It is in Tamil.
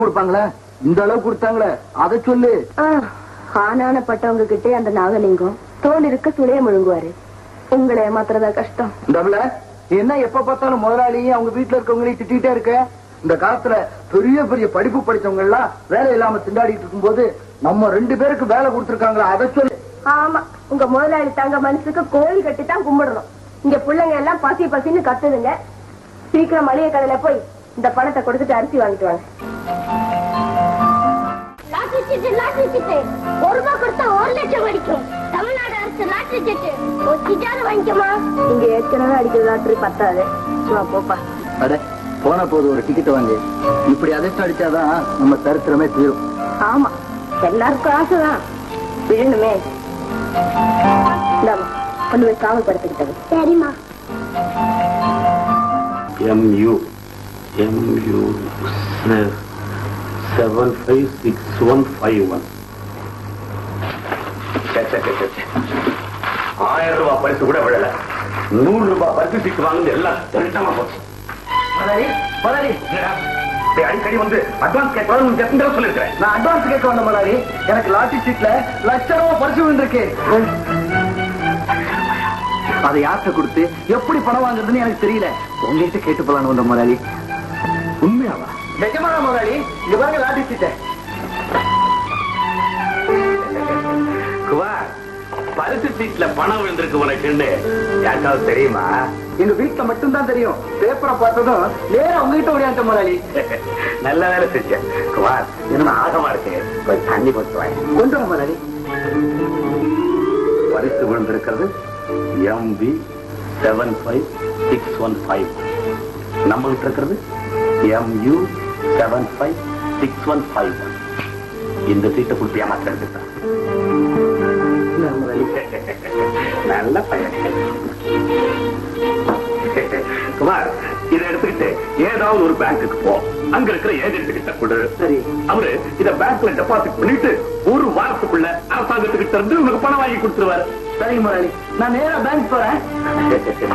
கொடுப்பாங்களே இந்த அளவு கொடுத்தாங்களே அதை சொல்லு ஆனானப்பட்டவங்க கிட்டே அந்த நாகலிங்கம் தோல் இருக்க சுளைய முழுங்குவாரு உங்களை ஏமாத்துறதா கஷ்டம் டபுள என்ன எப்ப பார்த்தாலும் முதலாளியும் அவங்க வீட்டுல இருக்கவங்களையும் திட்டிகிட்டே இருக்க இந்த காலத்துல பெரிய பெரிய படிப்பு படிச்சவங்க எல்லாம் வேலை இல்லாம திண்டாடிட்டு இருக்கும்போது நம்ம ரெண்டு பேருக்கு வேலை கொடுத்திருக்காங்களா அதை சொல்லு ஆமா உங்க முதலாளி தங்க மனசுக்கு கோயில் கட்டி தான் கும்பிடணும் இங்க பிள்ளைங்க எல்லாம் பசி பசின்னு கத்துதுங்க சீக்கிரம் மளிகை கடையில போய் இந்த பணத்தை கொடுத்துட்டு அரிசி வாங்கிட்டு வாங்க லாட்டரி சீட்டு லாட்டரி சீட்டு ஒரு ரூபாய் கொடுத்தா ஒரு லட்சம் அடிக்கும் தமிழ்நாடு அரசு லாட்டரி சீட்டு ஒரு சீட்டாவது வாங்கிக்கமா இங்க ஏற்கனவே அடிக்கிற லாட்டரி பத்தாது சும்மா போப்பா அட போன போது ஒரு டிக்கெட் வாங்கி இப்படி அதிர்ஷ்டம் அடிச்சாதான் நம்ம சரித்திரமே தீரும் ஆமா எல்லாருக்கும் ஆசைதான் விழணுமே இந்தாம்மா, கொண்டு போய் காவல் படுத்துக்கிட்டது சரிம்மா MU MU seven five six one five one ஆயிரம் ரூபாய் பரிசு கூட விழல நூறு ரூபாய் பரிசு சீட்டு வாங்குறது எல்லாம் திருட்டமா போச்சு முதலாளி முதலாளி என்னடா, டேய், அடிக்கடி வந்து அட்வான்ஸ் கேட்கணும் எத்தனை தடவை சொல்லிருக்கிறேன் நான் அட்வான்ஸ் கேட்க வந்த முதலாளி எனக்கு லாட்டரி சீட்ல லட்ச ரூபா பரிசு விழுந்திருக்கு அதை யார்கிட்ட கொடுத்து எப்படி பணம் வாங்குறதுன்னு எனக்கு தெரியல உங்ககிட்ட கேட்டு போலான்னு வந்த முதலாளி உண்மையாவா நிஜமான முதலாளி இங்க பாருங்க லாட்டரி சீட்டை குமார் பரிசு சீட்ல பணம் விழுந்திருக்கு உனக்குன்னு யாருக்காவது தெரியுமா எங்க வீட்டுல மட்டும்தான் தெரியும் பேப்பரை பார்த்ததும் நேரா உங்ககிட்ட ஓடியாண்ட முதலாளி நல்ல வேலை செஞ்ச குமார் என்ன ஆகமா இருக்கு கொஞ்சம் தண்ணி போட்டு வாங்க கொண்டு வா முதலாளி பரிசு விழுந்திருக்கிறது MB seven five six one five நம்மகிட்ட இருக்கிறது MU seven five six one five one இந்த சீட்டை கொடுத்து ஏமாத்திருக்கா நல்ல பையன் குமார் இதை எடுத்துக்கிட்டு ஏதாவது ஒரு பேங்க்குக்கு போ அங்க இருக்கிற ஏஜென்ட் கிட்ட கொடு சரி. அவரு இத பேங்க்ல டெபாசிட் பண்ணிட்டு ஒரு வாரத்துக்குள்ள அரசாங்கத்துக்கிட்ட இருந்து உனக்கு பணம் வாங்கி கொடுத்துருவாரு சரிங்க முதலாளி நான் நேரா பேங்க் போறேன்